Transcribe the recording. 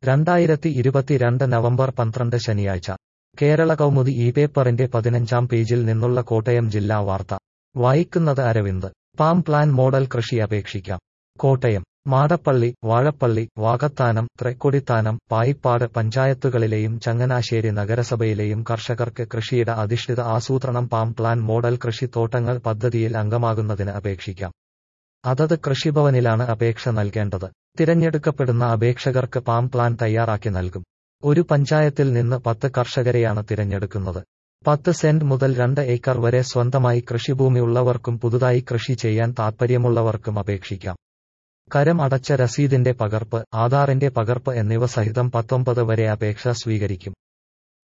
രണ്ടായിരത്തി ഇരുപത്തിരണ്ട് നവംബർ പന്ത്രണ്ട് ശനിയാഴ്ച കേരള കൗമുദി ഈ പേപ്പറിന്റെ പതിനഞ്ചാം പേജിൽ നിന്നുള്ള കോട്ടയം ജില്ലാ വാർത്ത വായിക്കുന്നത് അരവിന്ദ് പാം പ്ലാൻ മോഡൽ കൃഷി അപേക്ഷിക്കാം കോട്ടയം മാടപ്പള്ളി വാഴപ്പള്ളി വാകത്താനം തൃക്കൊടിത്താനം പായിപ്പാട് പഞ്ചായത്തുകളിലെയും ചങ്ങനാശ്ശേരി നഗരസഭയിലെയും കർഷകർക്ക് കൃഷിയിട അധിഷ്ഠിത ആസൂത്രണം പാം പ്ലാൻ മോഡൽ കൃഷിത്തോട്ടങ്ങൾ പദ്ധതിയിൽ അംഗമാകുന്നതിന് അപേക്ഷിക്കാം അതത് കൃഷിഭവനിലാണ് അപേക്ഷ നൽകേണ്ടത് തിരഞ്ഞെടുക്കപ്പെടുന്ന അപേക്ഷകർക്ക് പാം പ്ലാൻ തയ്യാറാക്കി നൽകും ഒരു പഞ്ചായത്തിൽ നിന്ന് പത്ത് കർഷകരെയാണ് തിരഞ്ഞെടുക്കുന്നത് പത്ത് സെന്റ് മുതൽ രണ്ട് ഏക്കർ വരെ സ്വന്തമായി കൃഷിഭൂമി ഉള്ളവർക്കും പുതുതായി കൃഷി ചെയ്യാൻ താൽപ്പര്യമുള്ളവർക്കും അപേക്ഷിക്കാം കരം അടച്ച രസീതിന്റെ പകർപ്പ് ആധാറിന്റെ പകർപ്പ് എന്നിവ സഹിതം പത്തൊമ്പത് വരെ അപേക്ഷ സ്വീകരിക്കും